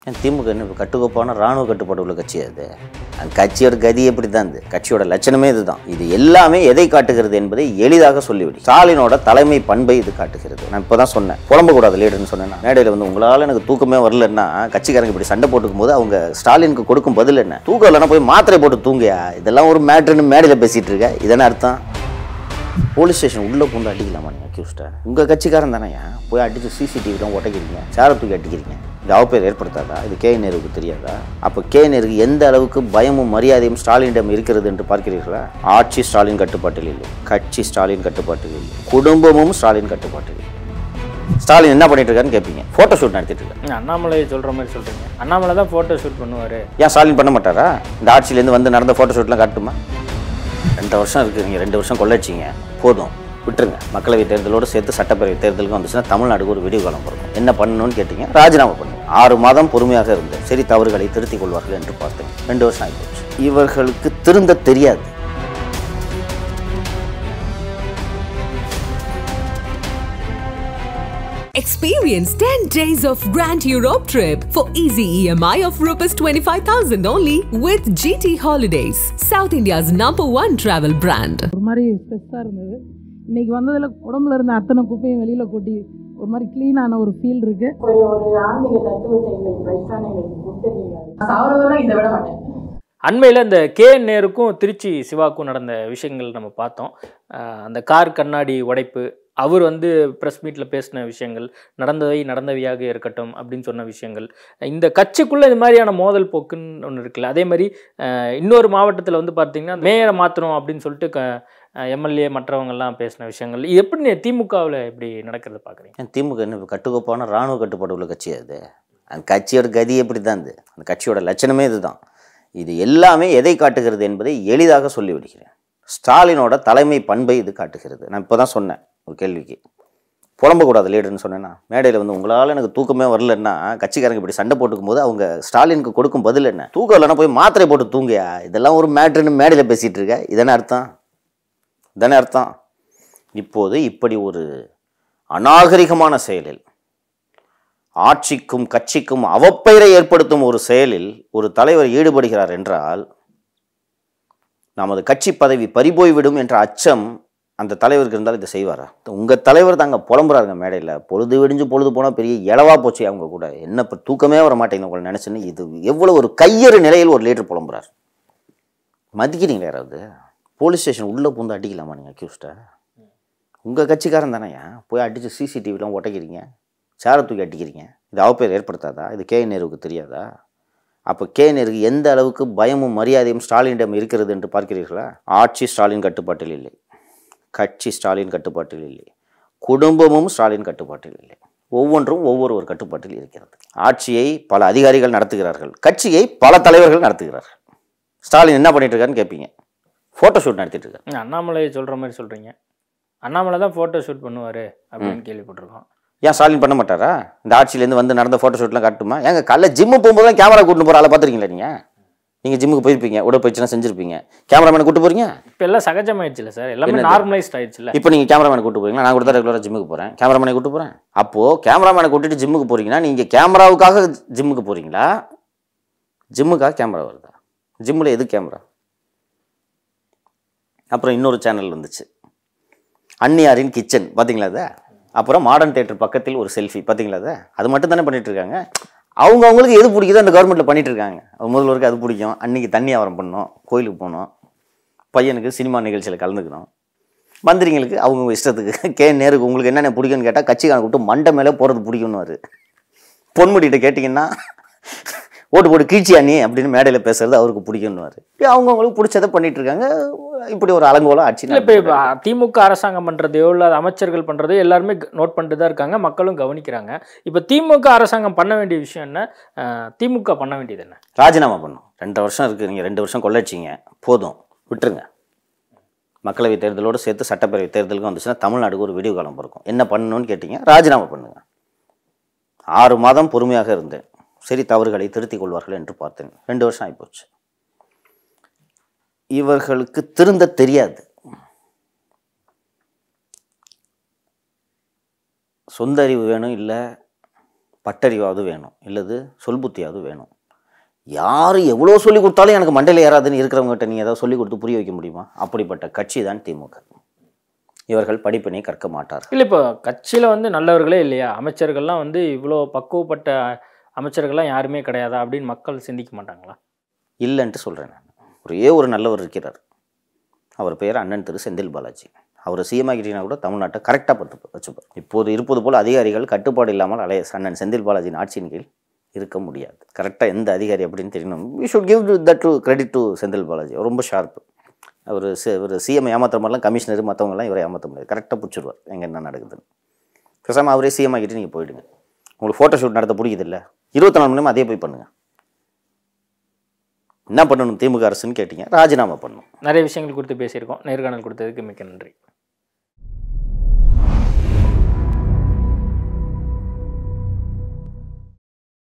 ஏன் திமுக என்ன இப்ப கட்டுக்கோப்பான ராணுவ கட்டுப்பாடு உள்ள கட்சி அது அந்த கட்சியோட கதி எப்படி தான் இது கட்சியோட லட்சணமே இதுதான் இது எல்லாமே எதை காட்டுகிறது என்பதை எளிதாக சொல்லிவிடும் ஸ்டாலினோட தலைமை பண்பை இது காட்டுகிறது நான் இப்போ தான் சொன்னேன் புலம்பக்கூடாது லீடர்னு சொன்னேன் மேடையில் வந்து உங்களால் எனக்கு தூக்கமே வரலன்னா கட்சிக்காரங்க இப்படி சண்டை போட்டுக்கும் போது அவங்க ஸ்டாலினுக்கு கொடுக்கும் பதில் என்ன தூக்கம் இல்லைன்னா போய் மாத்திரை போட்டு தூங்கியா இதெல்லாம் ஒரு மேட்ருன்னு மேடையில் பேசிட்டு இருக்க இதென்ன அர்த்தம் போலீஸ் ஸ்டேஷன் உள்ளே பூந்து அடிக்கலாமா நீங்கள் அக்யூஸ்ட்டை உங்கள் கட்சிக்காரன் தானேயா போய் அடித்து சிசிடிவிலாம் உடைக்கிறீங்க சேரை தூக்கி அடிக்கிறீங்க இது அவப்பேர் ஏற்படுத்தாதா இது கே நேருக்கு தெரியாதா அப்போ கே நேருக்கு எந்த அளவுக்கு பயமும் மரியாதையும் ஸ்டாலினிடம் இருக்கிறது என்று பார்க்கிறீர்களா ஆட்சி ஸ்டாலின் கட்டுப்பாட்டில் இல்லை கட்சி ஸ்டாலின் கட்டுப்பாட்டில் இல்லை குடும்பமும் ஸ்டாலின் கட்டுப்பாட்டில் இல்லை ஸ்டாலின் என்ன பண்ணிட்டு இருக்காருன்னு கேட்பீங்க ஃபோட்டோ ஷூட் நடத்திட்டு இருக்காரு நீங்க அண்ணாமலை சொல்ற மாதிரி சொல்றீங்க அண்ணாமலை தான் போட்டோ ஷூட் பண்ணுவாரு ஏன் ஸ்டாலின் பண்ண மாட்டாரா இந்த ஆட்சியிலேருந்து வந்து நடந்த ஃபோட்டோ ஷூட்லாம் காட்டுமா ரெண்டு வருஷம் இருக்குங்க ரெண்டு வருஷம் கொள்ளச்சிங்க போதும் விட்டுருங்க மக்களவை தேர்தலோடு சேர்த்து சட்டப்பேரவை தேர்தலுக்கு வந்துச்சுன்னா தமிழ்நாடுக்கு ஒரு விடிவு காலம் பிறக்கும் என்ன பண்ணணும்னு கேட்டீங்க ராஜினாமா பண்ணுங்க ஆறு மாதம் பொறுமையாக இருந்தேன் சரி தவறுகளை திருத்திக் கொள்வார்கள் என்று பார்த்தேன் ரெண்டு வருஷம் ஆகிப்போச்சு இவர்களுக்கு திருந்த தெரியாது Experience 10 days of Grand Europe trip for easy EMI of Rs 25,000 only with GT Holidays, South India's number one travel brand. ஒரு மாதிரி ஸ்ட்ரெஸ்ஸாக இருந்தது இன்னைக்கு வந்ததில் உடம்புல இருந்த அத்தனை குப்பையும் வெளியில் கொட்டி ஒரு மாதிரி க்ளீனான ஒரு ஃபீல் இருக்கு ஒரு ஒரு ஆன்மீக தத்துவத்தை எங்களுக்கு வயசானவங்களுக்கு கொடுத்துருக்கீங்க சாவரவரை இதை விட மாட்டேன் அண்மையில் இந்த கே நேருக்கும் திருச்சி சிவாக்கும் நடந்த விஷயங்கள் நம்ம பார்த்தோம் அஹ் அந்த கார் கண்ணாடி உடைப்பு அவர் வந்து ப்ரெஸ் மீட்டில் பேசின விஷயங்கள் நடந்தவை நடந்தவையாக இருக்கட்டும் அப்படின்னு சொன்ன விஷயங்கள் இந்த கட்சிக்குள்ளே இது மாதிரியான மோதல் போக்குன்னு ஒன்று இருக்குல்ல அதே மாதிரி அஹ் இன்னொரு மாவட்டத்தில் வந்து பார்த்தீங்கன்னா மேயரை மாற்றணும் அப்படின்னு சொல்லிட்டு க எம்எல்ஏ மற்றவங்கெல்லாம் பேசின விஷயங்கள் இது எப்படி திமுகவில் இப்படி நடக்கிறத பார்க்குறீங்க ஏன் திமுக என்ன இப்ப கட்டுக்கோப்பான ராணுவ கட்டுப்பாடு உள்ள கட்சி அது அந்த கட்சியோட கதி எப்படி தான் இது அந்த கட்சியோட லட்சணமே இதுதான் இது எல்லாமே எதை காட்டுகிறது என்பதை எளிதாக சொல்லிவிடுகிறேன் ஸ்டாலினோட தலைமை பண்பை இது காட்டுகிறது நான் இப்போ தான் சொன்னேன் ஒரு கேள்விக்கு புலம்பக்கூடாது லீடர்னு சொன்னேன்னா மேடையில் வந்து உங்களால் எனக்கு தூக்கமே வரலன்னா கட்சிக்காரங்க இப்படி சண்டை போட்டுக்கும் போது அவங்க ஸ்டாலினுக்கு கொடுக்கும் பதில் என்ன தூக்கம் இல்லைன்னா போய் மாத்திரை போட்டு தூங்கியா இதெல்லாம் ஒரு மேட்ருன்னு மேடையில் பேசிகிட்டு இருக்க இதென்ன அர்த்தம் இதென்ன அர்த்தம் இப்போது இப்படி ஒரு அநாகரிகமான செயலில் ஆட்சிக்கும் கட்சிக்கும் அவப்பெயரை ஏற்படுத்தும் ஒரு செயலில் ஒரு தலைவர் ஈடுபடுகிறார் என்றால் நமது கட்சி பதவி பறிபோய்விடும் என்ற அச்சம் அந்த தலைவருக்கு இருந்தால் இதை செய்வாரா உங்கள் தலைவர் தாங்க புலம்புறாருங்க மேடையில் பொழுது விடிஞ்சு பொழுது போனால் பெரிய இளவா போச்சு அவங்க கூட என்ன இப்போ தூக்கமே வர மாட்டேங்குது உங்களை நினச்சுன்னு இது எவ்வளோ ஒரு கையறு நிலையில் ஒரு லீடர் புலம்புறார் மதிக்கிறீங்களா யாராவது போலீஸ் ஸ்டேஷன் உள்ளே பூந்து அடிக்கலாமா நீங்கள் அக்யூஸ்ட்டை உங்கள் கட்சிக்காரன் தானேயா போய் அடித்து சிசிடிவிலாம் உடைக்கிறீங்க சேரை தூக்கி அடிக்கிறீங்க இது அவப்பேர் ஏற்படுத்தாதா இது கே நேருக்கு தெரியாதா அப்போ கே நேருக்கு எந்த அளவுக்கு பயமும் மரியாதையும் ஸ்டாலினிடம் இருக்கிறது என்று பார்க்கிறீர்களா ஆட்சி ஸ்டாலின் கட்டுப்பாட்டில் இல்லை கட்சி ஸ்டாலின் கட்டுப்பாட்டில் இல்லை குடும்பமும் ஸ்டாலின் கட்டுப்பாட்டில் இல்லை ஒவ்வொன்றும் ஒவ்வொரு ஒரு கட்டுப்பாட்டில் இருக்கிறது ஆட்சியை பல அதிகாரிகள் நடத்துகிறார்கள் கட்சியை பல தலைவர்கள் நடத்துகிறார்கள் ஸ்டாலின் என்ன பண்ணிட்டு இருக்காருன்னு கேட்பீங்க ஃபோட்டோ ஷூட் நடத்திட்டு இருக்காரு நீங்க அண்ணாமலை சொல்கிற மாதிரி சொல்கிறீங்க அண்ணாமலை தான் ஃபோட்டோ ஷூட் பண்ணுவார் அப்படின்னு கேள்விப்பட்டிருக்கோம் ஏன் ஸ்டாலின் பண்ண மாட்டாரா இந்த ஆட்சியிலேருந்து வந்து நடந்த ஃபோட்டோ ஷூட்லாம் காட்டுமா ஏங்க காலைல ஜிம்மு போகும்போது தான் கேமரா கூட்டு போகிற ஆளை பார்த்துருக்கீங்களா நீங்கள் நீங்கள் ஜிம்முக்கு போயிருப்பீங்க உடற்பயிற்சிலாம் செஞ்சுருப்பீங்க கேமராமேனை கூட்டு போகிறீங்க இப்போ எல்லாம் சகஜமாயிடுச்சுல சார் எல்லாமே என்னது? நார்மலைஸ்ட் ஆயிடுச்சுல இப்போ நீங்கள் கேமராமேனை கூட்டு போறீங்களா நான் கூட தான் ரெகுலராக ஜிம்முக்கு போகிறேன் கேமராமேனை கூட்டு போகிறேன் அப்போது கேமராமேனை கூட்டிட்டு ஜிம்முக்கு போகிறீங்கன்னா நீங்கள் கேமராவுக்காக ஜிம்முக்கு போகிறீங்களா ஜிம்முக்காக கேமரா வருதா ஜிம்மில் எது கேமரா அப்புறம் இன்னொரு சேனல் வந்துச்சு அன்னியாரின் கிச்சன் பார்த்தீங்களா அதை அப்புறம் மாடர்ன் தேட்டர் பக்கத்தில் ஒரு செல்ஃபி பார்த்தீங்களா அதை அது மட்டும் தானே பண்ணிட்டு இருக்காங்க அவங்க அவங்களுக்கு எது பிடிக்குதோ அந்த கவர்மெண்ட்டில் பண்ணிட்டு இருக்காங்க முதல்வருக்கு அது பிடிக்கும் அன்னைக்கு தண்ணி ஆவரம் பண்ணணும் கோயிலுக்கு போகணும் பையனுக்கு சினிமா நிகழ்ச்சியில் கலந்துக்கணும் மந்திரிங்களுக்கு அவங்க இஷ்டத்துக்கு கே நேருக்கு உங்களுக்கு என்னென்ன பிடிக்கும்னு கேட்டால் கட்சிக்காரன் கூப்பிட்டு மண்டை மேலே போகிறது பிடிக்கும்னு பொன்முடிகிட்ட கேட்டிங்கன்னா ஓட்டு போட்டு கீழ்ச்சியா நீ அப்படின்னு மேடையில் பேசுறது அவருக்கு பிடிக்கும்னுவாரு அவங்கவுங்களுக்கு பிடிச்சதை பண்ணிட்டு இருக்காங்க இப்படி ஒரு அலங்கோலம் ஆட்சி இல்லை இப்போ இப்போ நடத்துறாங்க. திமுக அரசாங்கம் பண்ணுறதையோ இல்லை அமைச்சர்கள் பண்ணுறதையோ எல்லாருமே நோட் பண்ணிட்டு தான் இருக்காங்க மக்களும் கவனிக்கிறாங்க இப்போ திமுக அரசாங்கம் பண்ண வேண்டிய விஷயம் என்ன அஹ், திமுக பண்ண வேண்டியது என்ன ராஜினாமா பண்ணும் ரெண்டு வருஷம் இருக்குது நீங்கள் ரெண்டு வருஷம் கொள்ளச்சிங்க போதும் விட்டுருங்க மக்களவை தேர்தலோடு சேர்த்து சட்டப்பேரவை தேர்தலுக்கு வந்துச்சுன்னா தமிழ்நாடுக்கு ஒரு விடிவு காலம் பிறக்கும் என்ன பண்ணணும்னு கேட்டீங்க ராஜினாமா பண்ணுங்க ஆறு மாதம் பொறுமையாக இருந்தேன் சரி தவறுகளை திருத்திக் கொள்வார்கள் என்று பார்த்தேன் ரெண்டு வருஷம் ஆகிப்போச்சு இவர்களுக்கு திருந்த தெரியாது சொந்த அறிவு வேணும் இல்லை பட்டறிவாவது வேணும் இல்லது சொல் புத்தியாவது வேணும் யார் எவ்வளோ சொல்லி கொடுத்தாலும் எனக்கு மண்டையில் ஏறாதுன்னு இருக்கிறவங்ககிட்ட நீ ஏதாவது சொல்லி கொடுத்து புரிய வைக்க முடியுமா அப்படிப்பட்ட கட்சி தான் திமுக இவர்கள் படிப்பினை கற்க மாட்டார்கள் இல்லை இப்போ கட்சியில் வந்து நல்லவர்களே இல்லையா அமைச்சர்கள்லாம் வந்து இவ்வளோ பக்குவப்பட்ட அமைச்சர்கள்லாம் யாருமே கிடையாதா அப்படின்னு மக்கள் சிந்திக்க மாட்டாங்களா இல்லைன்ட்டு சொல்கிறேன் நான் ஒரே ஒரு நல்லவர் இருக்கிறார் அவர் பெயர் அண்ணன் திரு செந்தில் பாலாஜி அவர் சிஎம் ஆகிட்டீங்கன்னா கூட தமிழ்நாட்டை கரெக்டாக பார்த்து வச்சுப்பார் இப்போது இருப்பது போல் அதிகாரிகள் கட்டுப்பாடு இல்லாமல் அலைய அண்ணன் செந்தில் பாலாஜியின் ஆட்சியின் கீழ் இருக்க முடியாது கரெக்டாக எந்த அதிகாரி அப்படின்னு தெரியணும் we should give that to credit to Senthil Balaji அவர் ரொம்ப ஷார்ப்பு அவர் ஒரு சிஎம் ஏமாத்துற மாதிரிலாம் கமிஷனர் மற்றவங்கலாம் இவரை ஏமாற்ற முடியாது கரெக்டாக பிடிச்சிருவார் எங்கே என்ன நடக்குதுன்னு பேசாமல் அவரே சிஎம் ஆகிட்டு நீங்கள் போயிடுங்க உங்களுக்கு ஃபோட்டோ ஷூட் நடத்த பிடிக்குதில்ல இருபத்தி நாலு மணி நேரம் அதே போய் பண்ணுங்கள் என்ன பண்ணணும் திமுக அரசுன்னு கேட்டிங்க ராஜினாமா பண்ணணும் நிறைய விஷயங்கள் குறித்து பேசியிருக்கோம் நேர்காணல் கொடுத்ததுக்கு மிக்க நன்றி